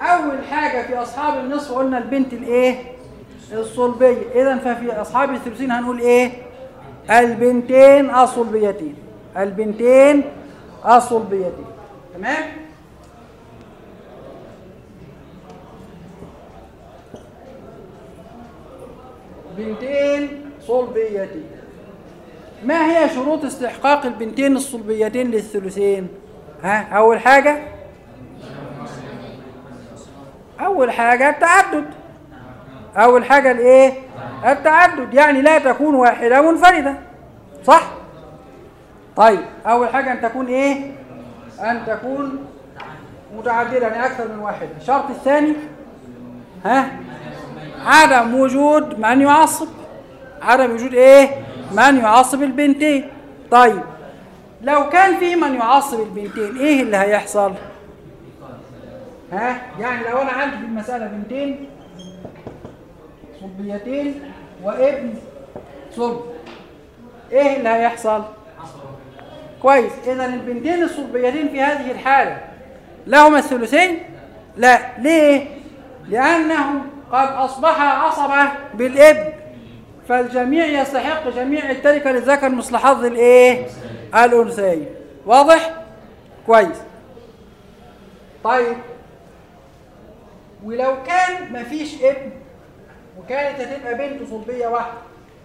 اول حاجه في اصحاب النصف قلنا البنت الايه الصلبيه اذا ففي اصحاب الثلثين هنقول ايه البنتين الصلبيتين البنتين الصلبيتين تمام بنتين صلبيتين ما هي شروط استحقاق البنتين الصلبيتين للثلثين ها اول حاجه اول حاجه التعدد اول حاجه الايه التعدد يعني لا تكون واحده منفرده صح طيب اول حاجه ان تكون ايه ان تكون متعدده يعني اكثر من واحده الشرط الثاني ها عدم وجود من يعصب عدم وجود ايه من يعصب البنتين طيب لو كان في من يعصب البنتين ايه اللي هيحصل ها يعني لو انا عندي في المساله بنتين صلبيتين وابن صلب ايه اللي هيحصل كويس اذا البنتين الصلبيتين في هذه الحاله لهما الثلثين لا ليه لانهم قد اصبح عصبه بالابن فالجميع يستحق جميع التركه للذكر مثل حظ الايه الانثيين واضح كويس طيب ولو كان مفيش ابن وكانت هتبقى بنت صلبيه واحده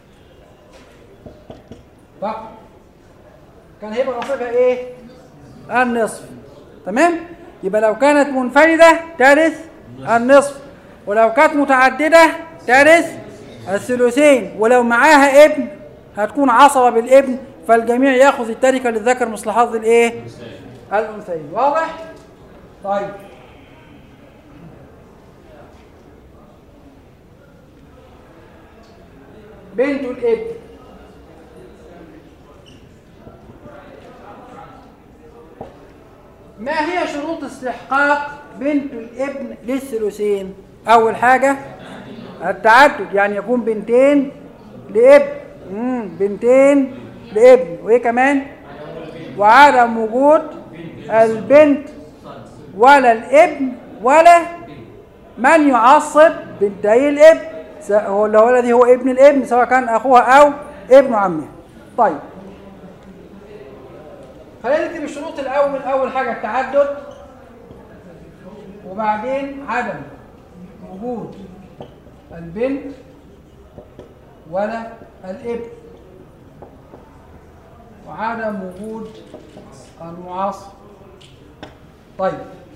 فقط كان هيبقى نصيبها ايه النصف تمام يبقى لو كانت منفرده ترث النصف ولو كانت متعدده ترث الثلثين ولو معاها ابن هتكون عصبه بالابن فالجميع ياخذ التركه للذكر مثل حظ الايه الانثيين واضح طيب بنت الابن ما هي شروط استحقاق بنت الابن للثلثين اول حاجه التعدد يعني يكون بنتين لابن مم. بنتين لابن وايه كمان وعدم وجود البنت ولا الابن ولا من يعصب بنتي الابن هو اللي هو الذي هو ابن الابن سواء كان اخوها او ابن عمها طيب خلينا نكتب الشروط الاول اول حاجه التعدد وبعدين عدم وجود البنت ولا الابن وعدم وجود المعاصر طيب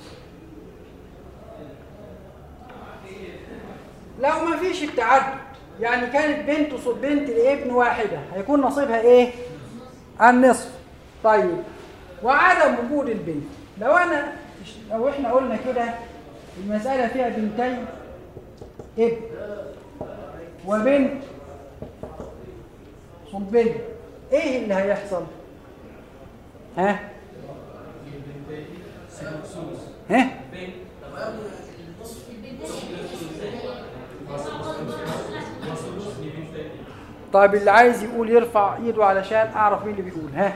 لو ما فيش التعدد يعني كانت بنت صوت بنت لابن واحده هيكون نصيبها ايه النصف طيب وعدم وجود البنت لو انا لو احنا قلنا كده المساله فيها بنتين ابن وبنت صلبيه ايه اللي هيحصل ها ها طيب اللي عايز يقول يرفع ايده علشان اعرف مين اللي بيقول ها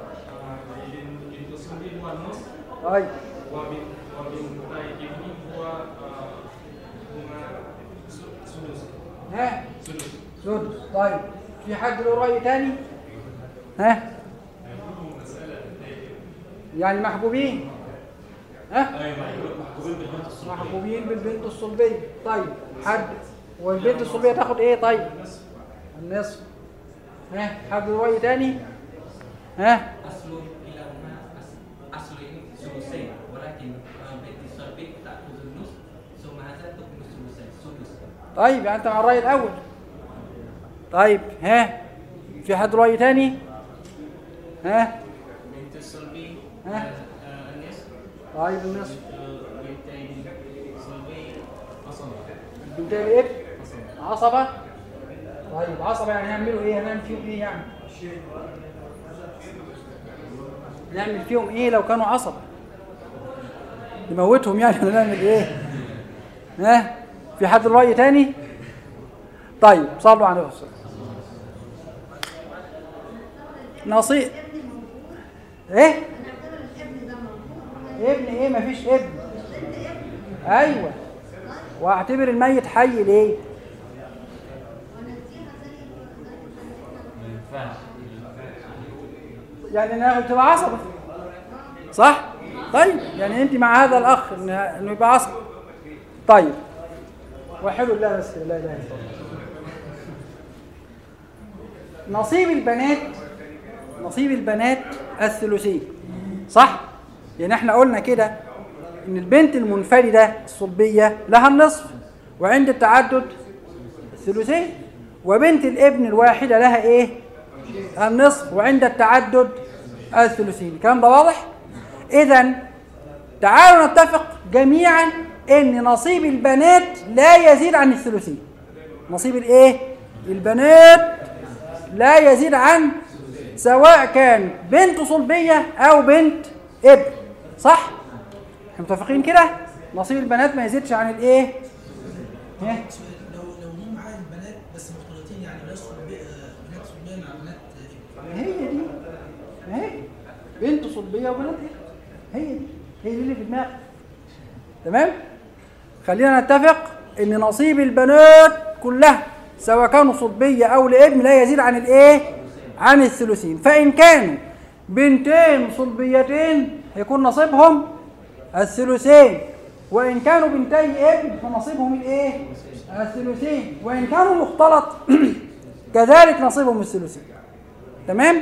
طيب ها سدس طيب في حد له رأي تاني ها يعني محبوبين ها محبوبين بالبنت الصلبية طيب حد والبنت الصلبية تاخد ايه طيب النصف ها حد له رأي تاني ها أصل كلاهما أصل- أصل ثلثين ولكن بنت الصلبي تأخذ النصف ثم هذا تكون ثلثين ثلث طيب يعني انت مع الرأي الأول طيب ها في حد رأي تاني ها بنت الصلبي ها؟ آه، النصف طيب النصف آه، بنتين صلبي أصلا بنتين الابن عصبة طيب عصبة يعني هنعملوا ايه هنعمل فيهم ايه يعني نعمل فيهم ايه لو كانوا عصبة نموتهم يعني ولا نعمل ايه ها في حد له رأي تاني طيب صلوا على الرسول نصيب ايه ابن ايه مفيش ابن ايوه واعتبر الميت حي ليه ما ينفعش يعني انها بتبقى عصبه صح طيب يعني انت مع هذا الاخ إن- انه يبقى عصبه طيب وحلو الله بس لا اله الا الله نصيب البنات نصيب البنات الثلثين صح يعني احنا قلنا كده ان البنت المنفردة الصلبية لها النصف وعند التعدد الثلثين وبنت الابن الواحدة لها ايه النصف وعند التعدد الثلثين الكلام ده واضح اذا تعالوا نتفق جميعا ان نصيب البنات لا يزيد عن الثلثين نصيب الايه البنات لا يزيد عن سواء كان بنت صلبية أو بنت ابن صح؟ احنا متفقين كده؟ نصيب البنات ما يزيدش عن الايه؟ ها؟ لو لو هم معايا البنات بس مختلطين يعني بنات صلبيه بنات صلبيه مع بنات ابن هي دي ما هي بنت صلبية وبنات ابن هي دي هي دي اللي في دماغك تمام؟ خلينا نتفق ان نصيب البنات كلها سواء كانوا صلبية او لابن لا يزيد عن الايه؟ عن الثلثين فان كانوا بنتين صلبيتين هيكون نصيبهم الثلثين وان كانوا بنتي ابن فنصيبهم الايه؟ الثلثين وان كانوا مختلط كذلك نصيبهم الثلثين تمام؟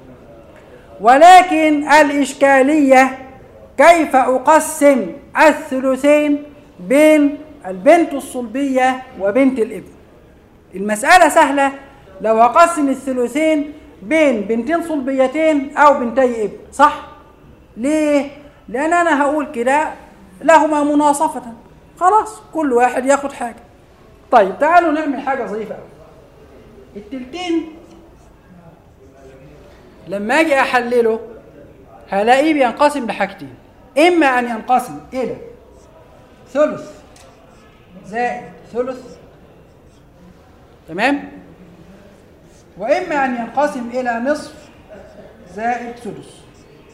ولكن الإشكالية كيف أقسم الثلثين بين البنت الصلبية وبنت الابن المسألة سهلة لو أقسم الثلثين بين بنتين صلبيتين أو بنتي ابن صح؟ ليه؟ لأن أنا هقول كده لهما مناصفة خلاص كل واحد ياخد حاجة طيب تعالوا نعمل حاجة ظريفة أوي التلتين لما اجي احلله هلاقيه بينقسم لحاجتين اما ان ينقسم الى ثلث زائد ثلث تمام واما ان ينقسم الى نصف زائد سدس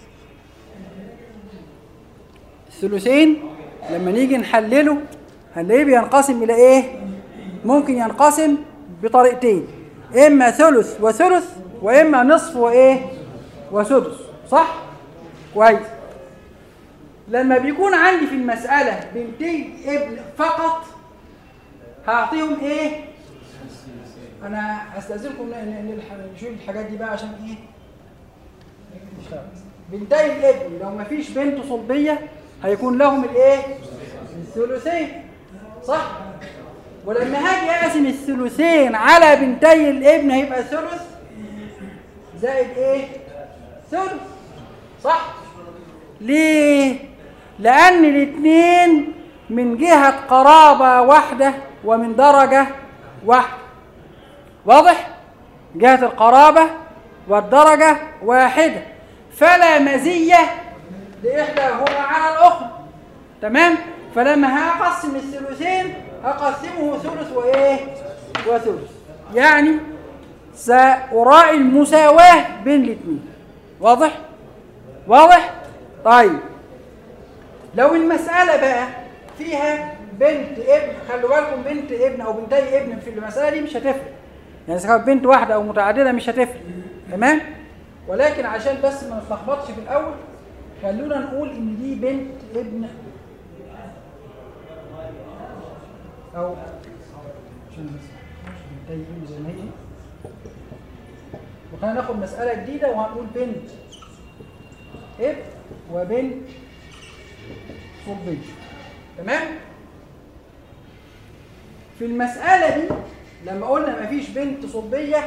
الثلثين لما نيجي نحلله هنلاقيه بينقسم الى ايه ممكن ينقسم بطريقتين اما ثلث وثلث واما نصف وايه وسدس صح كويس لما بيكون عندي في المساله بنتين ابن فقط هعطيهم ايه انا استاذنكم ن- ن- نلح- نشوف الحاجات دي بقى عشان ايه نشتغل بنتي الابن لو ما فيش بنت صلبيه هيكون لهم الايه الثلثين صح ولما هاجي اقسم الثلثين على بنتي الابن هيبقى ثلث زائد ايه ثلث صح ليه لان الاثنين من جهه قرابه واحده ومن درجه واحده واضح جهه القرابه والدرجه واحده فلا مزيه لاحداهما على الاخرى تمام فلما هقسم الثلثين هقسمه ثلث وايه وثلث يعني سأراعي المساواة بين الاثنين واضح واضح طيب لو المسألة بقى فيها بنت ابن خلوا بالكم بنت ابن او بنتي ابن في المسألة دي مش هتفرق يعني سواء بنت واحدة او متعددة مش هتفرق تمام ولكن عشان بس ما نتلخبطش في الاول خلونا نقول ان دي بنت ابن او عشان بس بنتي ابن زي ما هي وخلينا ناخد مسألة جديدة وهنقول بنت ابن وبنت صلبية تمام؟ في المسألة دي لما قلنا مفيش بنت صلبية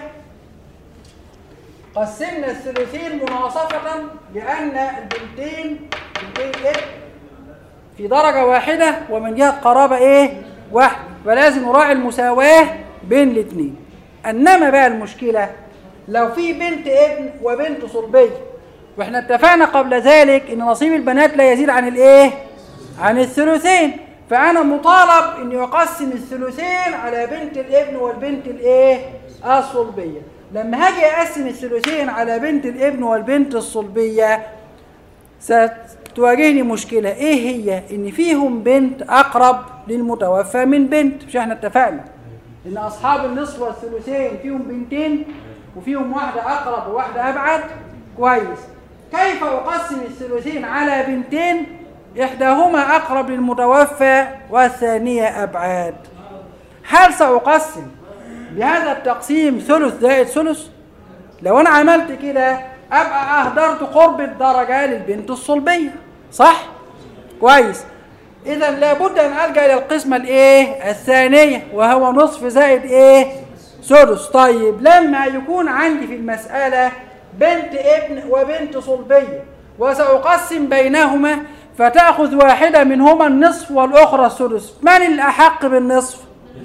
قسمنا الثلثين مناصفة لأن البنتين بنتين ابن في درجة واحدة ومن جهة قرابة ايه؟ واحد فلازم نراعي المساواة بين الاثنين انما بقى المشكلة لو في بنت ابن وبنت صلبية واحنا اتفقنا قبل ذلك ان نصيب البنات لا يزيد عن الايه؟ عن الثلثين فانا مطالب اني اقسم الثلثين على بنت الابن والبنت الايه؟ الصلبية لما هاجي اقسم الثلثين على بنت الابن والبنت الصلبية ست تواجهني مشكلة ايه هي ان فيهم بنت اقرب للمتوفى من بنت مش احنا اتفقنا ان اصحاب النصف والثلثين فيهم بنتين وفيهم واحدة اقرب وواحدة ابعد كويس كيف اقسم الثلثين على بنتين احداهما اقرب للمتوفى والثانية ابعد هل سأقسم بهذا التقسيم ثلث زائد ثلث لو انا عملت كده ابقى اهدرت قرب الدرجه للبنت الصلبيه صح كويس اذا لابد ان الجا الى القسمه الايه الثانيه وهو نصف زائد ايه ثلث طيب لما يكون عندي في المساله بنت ابن وبنت صلبيه وساقسم بينهما فتاخذ واحده منهما النصف والاخرى الثلث من الاحق بالنصف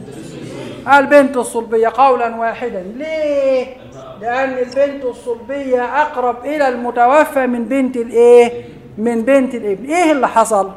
البنت الصلبية قولا واحدا ليه؟ لأن البنت الصلبية أقرب إلى المتوفى من بنت الإيه؟ من بنت الابن إيه اللي حصل؟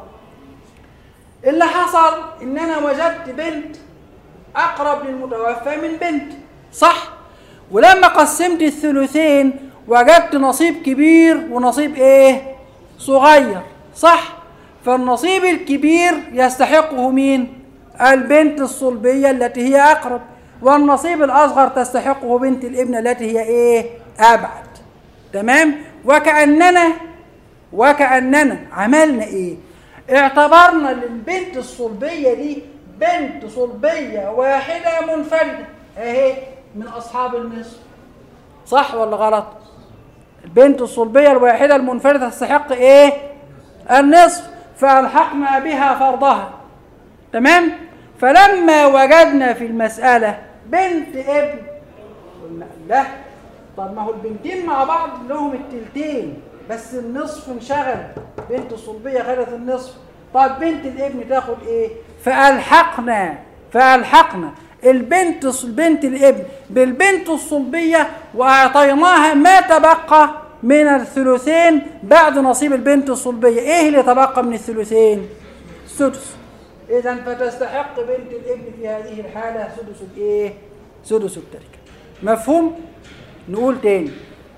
اللي حصل إن أنا وجدت بنت أقرب للمتوفى من بنت صح؟ ولما قسمت الثلثين وجدت نصيب كبير ونصيب إيه؟ صغير صح؟ فالنصيب الكبير يستحقه مين؟ البنت الصلبية التي هي أقرب والنصيب الأصغر تستحقه بنت الابن التي هي إيه؟ أبعد تمام؟ وكأننا وكأننا عملنا إيه؟ اعتبرنا للبنت الصلبية دي بنت صلبية واحدة منفردة أهي من أصحاب النصف صح ولا غلط؟ البنت الصلبية الواحدة المنفردة تستحق إيه؟ النصف فألحقنا بها فرضها تمام فلما وجدنا في المسألة بنت ابن قلنا لا طب ما هو البنتين مع بعض لهم التلتين بس النصف انشغل بنت الصلبية خدت النصف طب بنت الابن تاخد ايه فألحقنا فألحقنا البنت بنت الابن بالبنت الصلبية وأعطيناها ما تبقى من الثلثين بعد نصيب البنت الصلبية ايه اللي تبقى من الثلثين السدس إذا فتستحق بنت الابن في هذه الحالة سدس الإيه؟ سدس التركة. مفهوم؟ نقول تاني.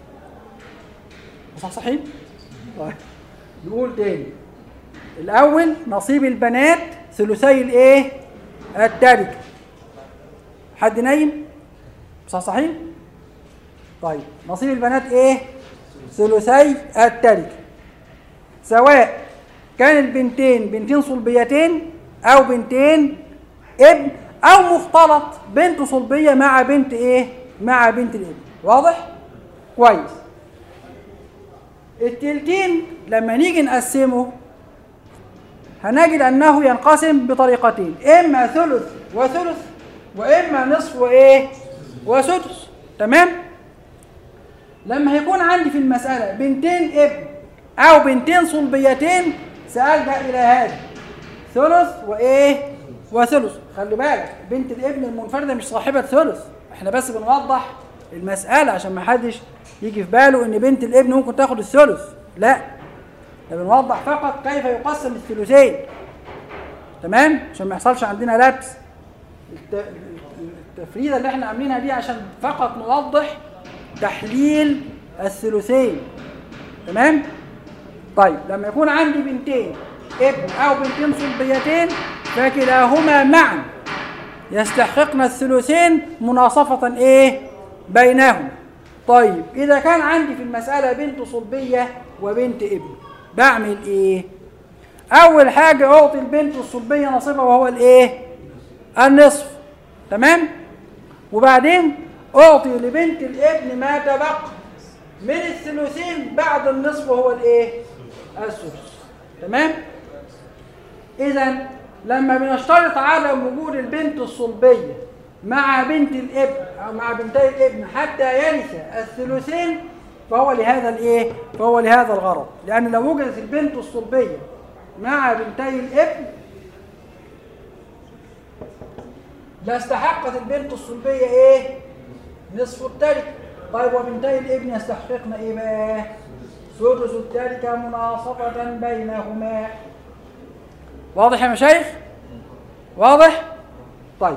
صح صحيح؟ طيب نقول تاني. الأول نصيب البنات ثلثي الإيه؟ التركة. حد نايم؟ صح صحيح؟ طيب نصيب البنات إيه؟ ثلثي التركة. سواء كان البنتين بنتين صلبيتين او بنتين ابن او مختلط بنت صلبيه مع بنت ايه مع بنت الابن واضح كويس التلتين لما نيجي نقسمه هنجد انه ينقسم بطريقتين اما ثلث وثلث واما نصف وايه وسدس تمام لما هيكون عندي في المساله بنتين ابن او بنتين صلبيتين سالجا الى هذا ثلث وايه وثلث خلي بالك بنت الابن المنفرده مش صاحبه ثلث احنا بس بنوضح المساله عشان ما حدش يجي في باله ان بنت الابن ممكن تاخد الثلث لا احنا بنوضح فقط كيف يقسم الثلثين تمام عشان ما يحصلش عندنا لبس الت- التفريده اللي احنا عاملينها دي عشان فقط نوضح تحليل الثلثين تمام طيب لما يكون عندي بنتين ابن او بنتين صلبيتين فكلاهما معا يستحقن الثلثين مناصفة ايه بينهم طيب اذا كان عندي في المسألة بنت صلبية وبنت ابن بعمل ايه اول حاجة اعطي البنت الصلبية نصيبها وهو الايه النصف تمام وبعدين اعطي لبنت الابن ما تبقى من الثلثين بعد النصف وهو الايه السدس تمام اذا لما بنشترط عدم وجود البنت الصلبيه مع بنت الابن او مع بنتي الابن حتى يرث الثلثين فهو لهذا الايه فهو لهذا الغرض لان لو وجدت البنت الصلبيه مع بنتي الابن لاستحقت البنت الصلبيه ايه نصف التركه طيب وبنتي الابن يستحققن ايه بقى سدس التركه مناصفه بينهما واضح يا مشايخ واضح طيب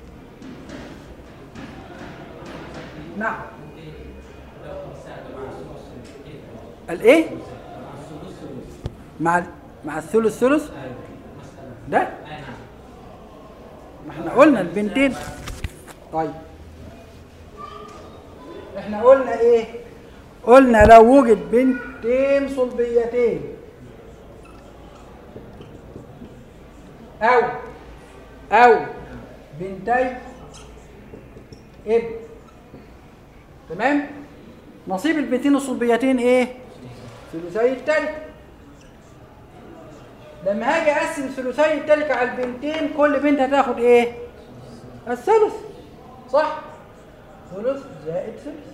نعم الايه مع مع الثلث ثلث أيوة مسألة ده أي نعم ما احنا قلنا البنتين طيب احنا قلنا ايه قلنا لو وجد بنتين صلبيتين او او بنتي ابن تمام نصيب البنتين الصلبيتين ايه ثلثي التركه لما هاجي اقسم ثلثي التركه على البنتين كل بنت هتاخد ايه الثلث صح ثلث زائد ثلث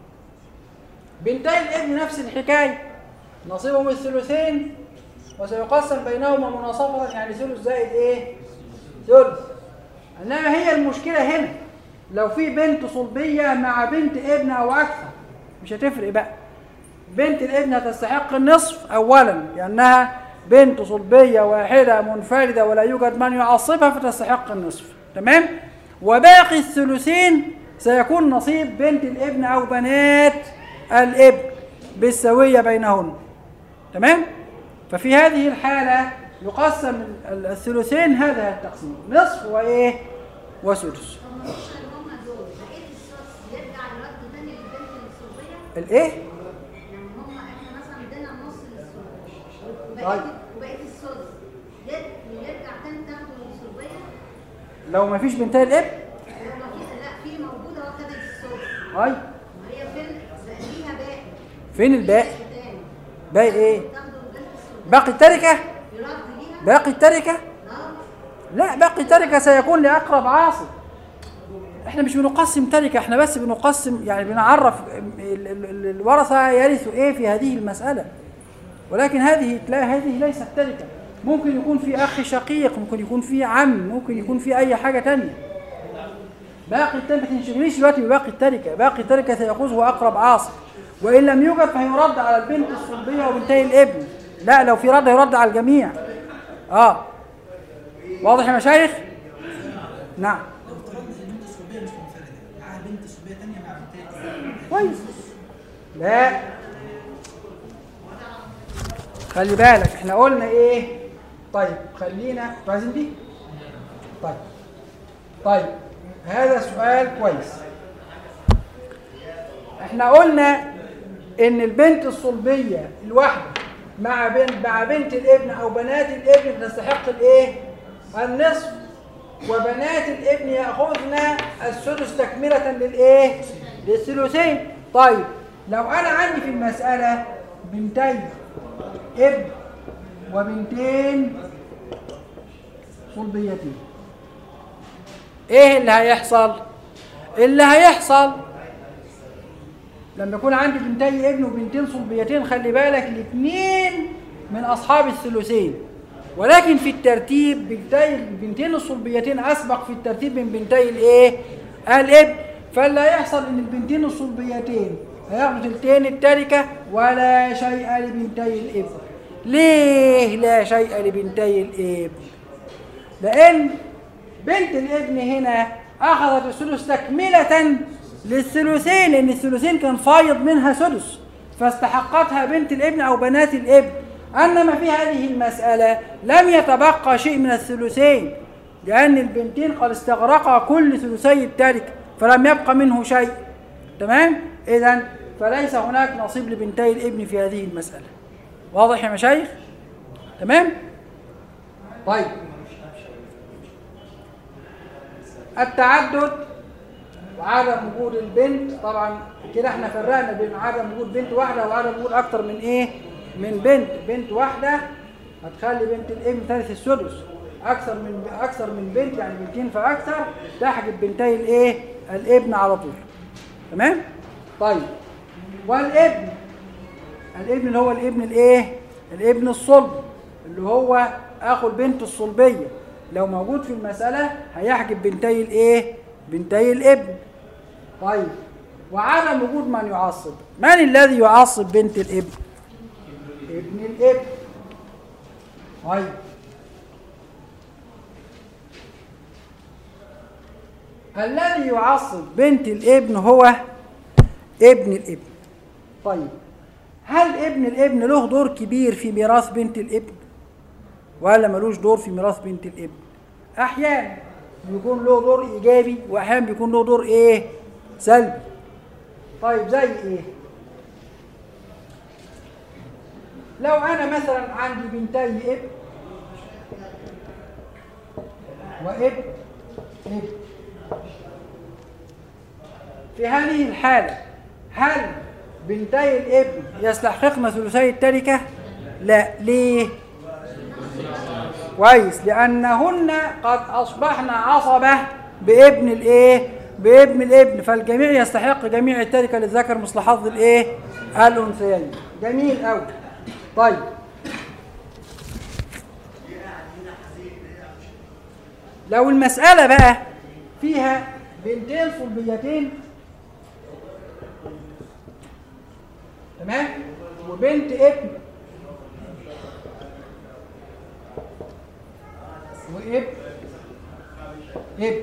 بنتي الابن نفس الحكايه نصيبهم الثلثين وسيقسم بينهما مناصفة يعني ثلث زائد ايه ثلث انما هي المشكله هنا لو في بنت صلبيه مع بنت ابن او اكثر مش هتفرق بقى بنت الابن هتستحق النصف اولا لانها بنت صلبيه واحده منفرده ولا يوجد من يعصبها فتستحق النصف تمام وباقي الثلثين سيكون نصيب بنت الابن او بنات الابن بالسويه بينهن تمام ففي هذه الحاله يقسم ال- الثلثين هذا التقسيم نصف وايه وسدس طب مش اللي هم دول بقيه الشخص يرجع يرد تاني للبنت الصلبيه الايه يعني هم احنا مثلا ادينا النص للصلبيه طيب. وبقيه وبقيه السدس ير- يرجع تاني تاخده للصلبيه لو ما فيش بنتي الابن لو ما في لا في موجوده واخدت السدس هاي ما هي فين ليها باقي فين الباقي تاني باقي ايه تاخده للبنت الصلبيه باقي التركه يرد ليها باقي التركه لا لا باقي التركه سيكون لاقرب عاصب احنا مش بنقسم تركه احنا بس بنقسم يعني بنعرف ال- ال- ال- الورثه يرثوا ايه في هذه المساله ولكن هذه لا هذه ليست تركه ممكن يكون في اخ شقيق ممكن يكون في عم ممكن يكون في اي حاجه تانية باقي التركه ما تنشغليش دلوقتي بباقي التركه باقي التركه سيأخذه اقرب عاصب وان لم يوجد فهيرد على البنت الصلبيه وبنتي الابن لا لو في رد هيرد على الجميع اه واضح يا مشايخ نعم لو افترضنا ان البنت الصلبيه مش منفرده معاها بنت صلبيه ثانيه مع بنتين كويس لا خلي بالك احنا قلنا ايه طيب خلينا انتوا عايزين دي طيب طيب هذا سؤال كويس احنا قلنا ان البنت الصلبيه الواحده مع بنت مع بنت الابن او بنات الابن تستحق الايه النصف وبنات الابن ياخذن السدس تكمله للايه للثلثين طيب لو انا عندي في المساله بنتين ابن وبنتين صلبيتين ايه اللي هيحصل اللي هيحصل لما يكون عندي بنتي ابن وبنتين صلبيتين خلي بالك الاثنين من اصحاب الثلثين ولكن في الترتيب بنتي البنتين الصلبيتين اسبق في الترتيب من بنتي الايه الابن فاللي هيحصل ان البنتين الصلبيتين هياخدوا تلتين التركه ولا شيء لبنتي الابن ليه لا شيء لبنتي الابن لان بنت الابن هنا اخذت الثلث تكمله للثلثين لان الثلثين كان فايض منها سدس فاستحقتها بنت الابن او بنات الابن انما في هذه المساله لم يتبقى شيء من الثلثين لان البنتين قد استغرقا كل ثلثي التركه فلم يبق منه شيء تمام اذا فليس هناك نصيب لبنتي الابن في هذه المساله واضح يا مشايخ تمام طيب التعدد وعدم وجود البنت طبعا كده احنا فرقنا بين عدم وجود بنت واحده وعدم وجود اكتر من ايه من بنت بنت واحده هتخلي بنت الابن ثالث السدس اكثر من اكثر من بنت يعني بنتين فاكثر تحجب بنتي الايه الابن على طول تمام طيب والابن الابن اللي هو الابن الايه الابن الصلب اللي هو اخو البنت الصلبيه لو موجود في المساله هيحجب بنتي الايه بنتي الابن طيب وعدم وجود من يعصب من الذي يعصب بنت الابن ابن الابن طيب الذي يعصب بنت الابن هو ابن الابن طيب هل ابن الابن له دور كبير في ميراث بنت الابن ولا ملوش دور في ميراث بنت الابن احيانا بيكون له دور ايجابي واحيانا بيكون له دور ايه سلبي طيب زي ايه لو انا مثلا عندي بنتي ابن وابن ابن في هذه الحالة هل بنتي الابن يستحققن ثلثي التركة؟ لا ليه؟ كويس لأنهن قد أصبحن عصبة بابن الإيه؟ بابن الابن فالجميع يستحق جميع التركة للذكر مثل حظ الإيه؟ الأنثيين جميل أوي طيب لو المسألة بقى فيها بنتين صلبيتين تمام وبنت ابن وابن ابن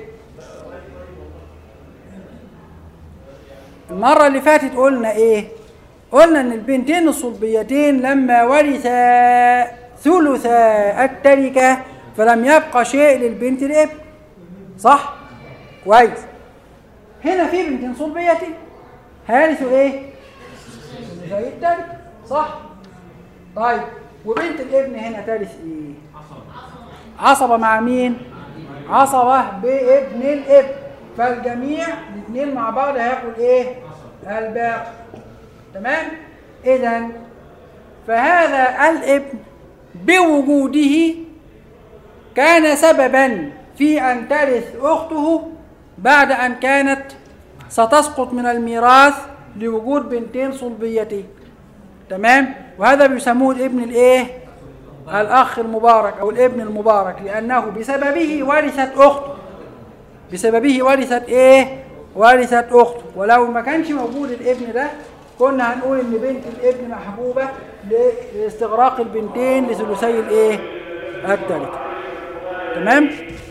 المرة اللي فاتت قلنا ايه قلنا ان البنتين الصلبيتين لما ورثا ثلث التركة فلم يبقى شيء للبنت الابن صح كويس هنا في بنتين صلبيتين هيرثوا ايه ثلثي التركة صح طيب وبنت الابن هنا ترث ايه عصبة مع مين عصبة بابن الابن فالجميع الاثنين مع بعض هياخد ايه الباقي تمام اذا فهذا الابن بوجوده كان سببا في ان ترث اخته بعد ان كانت ستسقط من الميراث لوجود بنتين صلبيتين تمام وهذا بيسموه الابن الايه الاخ المبارك او الابن المبارك لانه بسببه ورثت اخته بسببه ورثت ايه ورثت اخته ولو ما كانش موجود الابن ده كنا هنقول ان بنت الابن محبوبه لاستغراق البنتين لثلثي الايه التركه تمام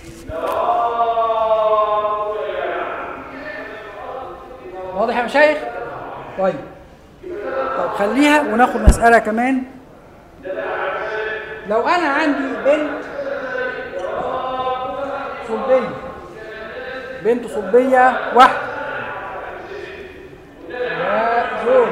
واضح يا مشايخ طيب طب خليها وناخد مساله كمان لو انا عندي بنت صلبيه بنت صلبيه واحده وزوج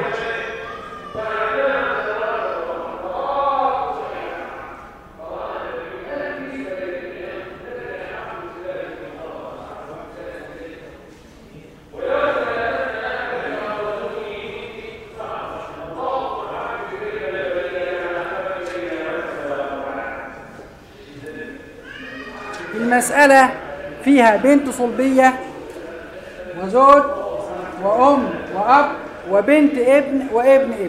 المسألة فيها بنت صلبية وزوج وأم وأب وبنت ابن وابن ابن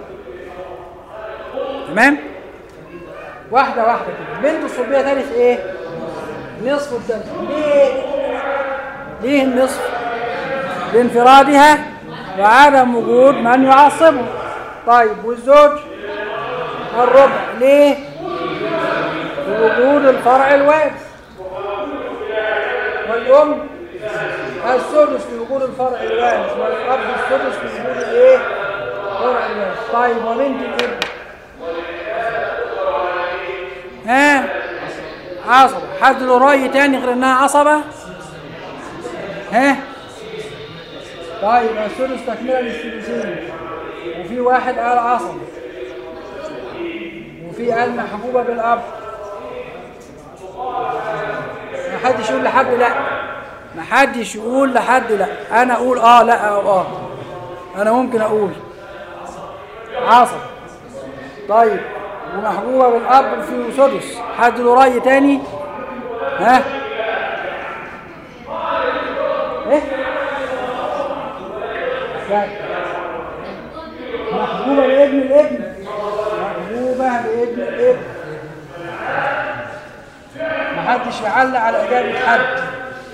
تمام واحدة واحدة كده بنت الصلبية ترث ايه نصف الثلث ليه ليه النصف لانفرادها وعدم وجود من يعصبه طيب والزوج الربع ليه لوجود الفرع الوارث والأم السدس لوجود الفرع الوارث والأب السدس لوجود الايه؟ الفرع الوارث طيب وبنت الابن ها عصبة حد له رأي تاني غير انها عصبة ها طيب السدس تكملة للثلثين وفي واحد قال عصبة وفي قال محبوبة بالأب ما حدش يقول لحد لا ما حدش يقول لحد لا انا اقول اه لا او اه انا ممكن اقول عصب طيب ومحبوبه بالاب في سدس حد له راي تاني ها ايه لا. محبوبه لابن الابن محبوبه لابن الابن محدش يعلق على إجابة حد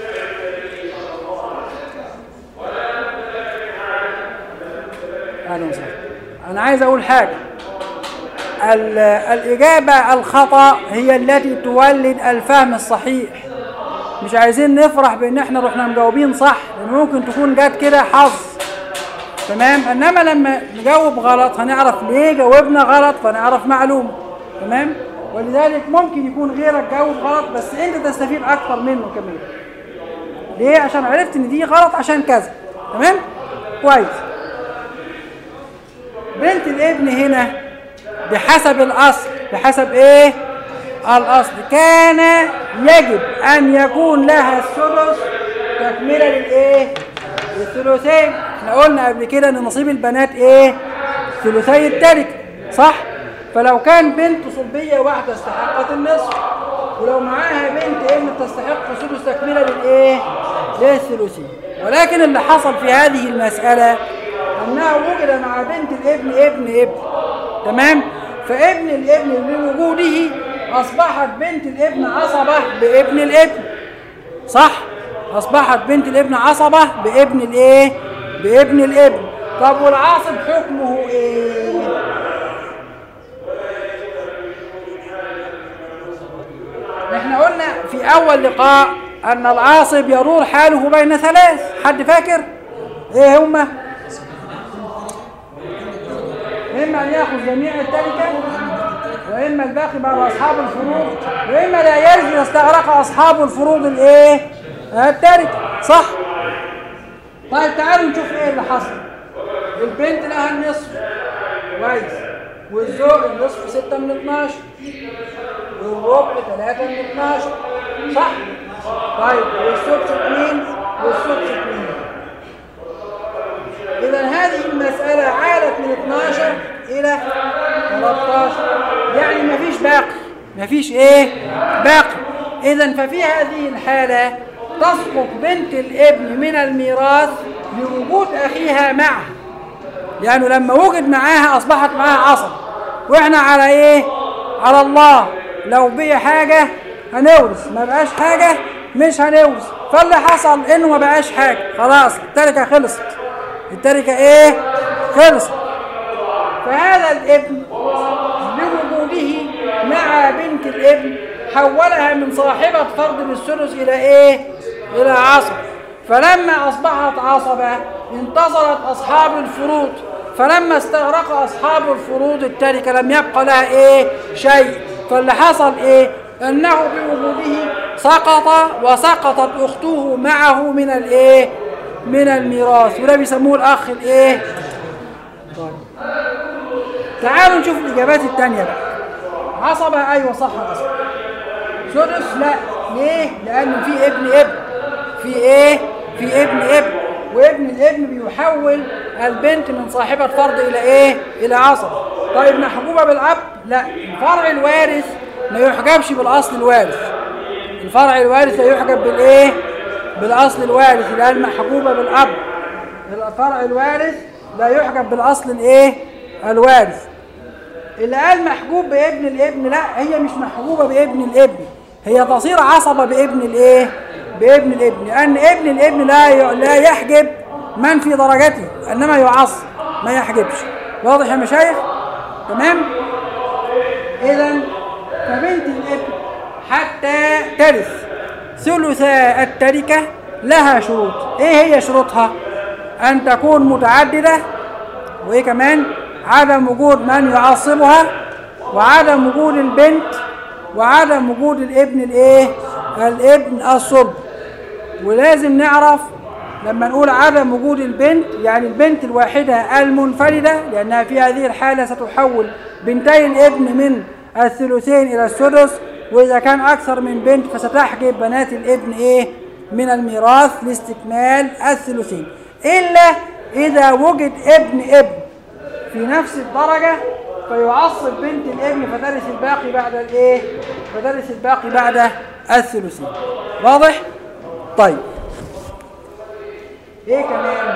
أهلا وسهلا أنا عايز أقول حاجة ال- الإجابة الخطأ هي التي تولد الفهم الصحيح مش عايزين نفرح بإن إحنا رحنا مجاوبين صح لأن ممكن تكون جت كده حظ تمام انما لما نجاوب غلط هنعرف ليه جاوبنا غلط فنعرف معلومه تمام ولذلك ممكن يكون غيرك جاوب غلط بس انت تستفيد اكتر منه كمان ليه عشان عرفت ان دي غلط عشان كذا تمام كويس بنت الابن هنا بحسب الاصل بحسب ايه الاصل كان يجب ان يكون لها السدس تكمله للايه للثلثين احنا قلنا قبل كده ان نصيب البنات ايه ثلثي التركه صح فلو كان بنت صلبيه واحده استحقت النصف ولو معاها بنت ابن تستحق سدس تكمله للايه للثلثين ولكن اللي حصل في هذه المساله انها وجد مع بنت الابن ابن ابن تمام فابن الابن بوجوده اصبحت بنت الابن عصبه بابن الابن صح اصبحت بنت الابن عصبه بابن الايه بابن الابن طب والعاصب حكمه ايه احنا قلنا في اول لقاء ان العاصب يدور حاله بين ثلاث حد فاكر ايه هما اما ان ياخذ جميع التركه واما الباقي مع اصحاب الفروض واما لا يجوز استغرق اصحاب الفروض الايه التركه صح طيب تعالوا نشوف ايه اللي حصل البنت لها النصف كويس والزوج النصف 6 من 12 والربع 3 من 12 صح طيب والسدس 2 والسدس 2 إذا هذه المسألة عادت من 12 إلى 13 يعني مفيش باقي مفيش إيه باقي إذا ففي هذه الحالة تسقط بنت الابن من الميراث لوجود أخيها معه لأنه لما وجد معاها أصبحت معاها عصب وإحنا على إيه؟ على الله لو بقي حاجة هنورث ما بقاش حاجة مش هنورث فاللي حصل إنه ما بقاش حاجة خلاص التركة خلصت التركة إيه؟ خلصت فهذا الابن بوجوده مع بنت الابن حولها من صاحبة فرض للثلث إلى إيه؟ إلى عصب فلما أصبحت عصبة انتظرت أصحاب الفروض فلما استغرق أصحاب الفروض التركة لم يبقى لها إيه؟ شيء فاللي حصل إيه؟ أنه بوجوده سقط وسقطت أخته معه من الإيه؟ من الميراث وده بيسموه الأخ الإيه؟ طيب. تعالوا نشوف الإجابات التانية بقى عصبة أيوة صح عصبة سدس لا ليه؟ لأن في ابن ابن في إيه؟ في ابن ابن وابن الابن بيحول البنت من صاحبة فرض إلى إيه؟ إلى عصبة طيب محجوبة بالأب؟ لا الفرع الوارث ما يحجبش بالأصل الوارث الفرع الوارث لا يحجب بالإيه؟ بالأصل الوارث لأن محجوبة بالأب الفرع الوارث لا يحجب بالأصل الإيه؟ الوارث اللي قال محجوب بابن الابن لا هي مش محجوبة بابن الابن هي تصير عصبة بابن الايه بابن الابن لأن ابن الابن لا ي- لا يحجب من في درجته إنما يعصب ما يحجبش واضح يا مشايخ تمام إذا فبنت الابن حتى ترث ثلث التركة لها شروط ايه هي شروطها ان تكون متعددة وايه كمان عدم وجود من يعصبها وعدم وجود البنت وعدم وجود الابن الايه الابن الصلب ولازم نعرف لما نقول عدم وجود البنت يعني البنت الواحدة المنفردة لأنها في هذه الحالة ستحول بنتي الابن من الثلثين إلى السدس وإذا كان أكثر من بنت فستحجب بنات الابن إيه من الميراث لاستكمال الثلثين إلا إذا وجد ابن ابن في نفس الدرجة فيعصب بنت الابن فترث الباقي بعد الايه فترث الباقي بعد الثلثين واضح طيب ايه كمان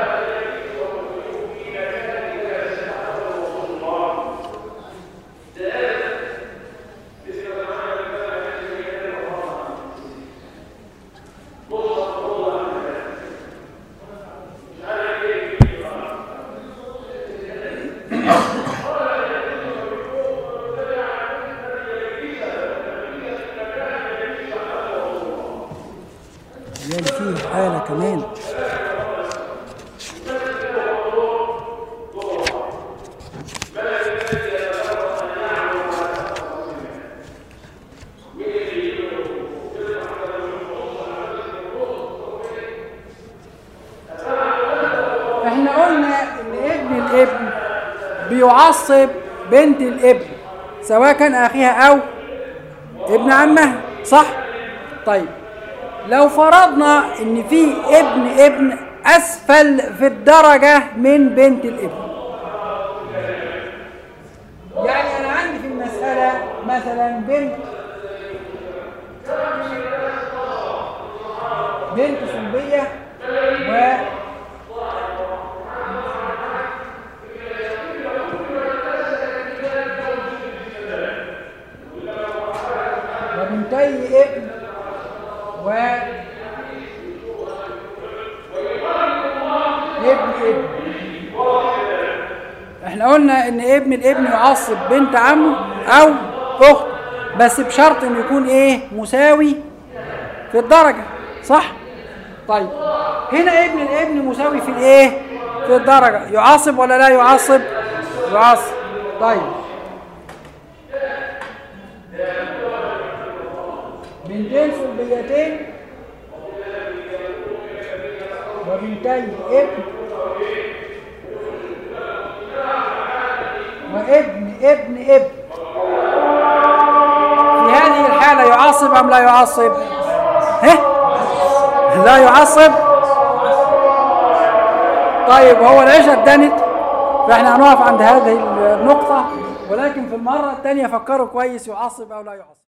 يعني فيه حالة كمان يعصب بنت الابن سواء كان اخيها او ابن عمها صح طيب لو فرضنا ان في ابن ابن اسفل في الدرجه من بنت الابن يعني انا عندي في المساله مثلا بنت بنت صلبيه و وبنتي ابن و ابن ابن احنا قلنا ان ابن الابن يعصب بنت عمه او اخت بس بشرط انه يكون ايه مساوي في الدرجة صح طيب هنا ابن الابن مساوي في الايه في الدرجة يعصب ولا لا يعصب يعصب طيب بنتين صلبيتين وبنتي ابن وابن ابن ابن في هذه الحالة يعصب أم لا يعصب؟ ها؟ لا يعصب؟ طيب هو العشاء اتدنت فاحنا هنقف عند هذه النقطة ولكن في المرة الثانية فكروا كويس يعصب أو لا يعصب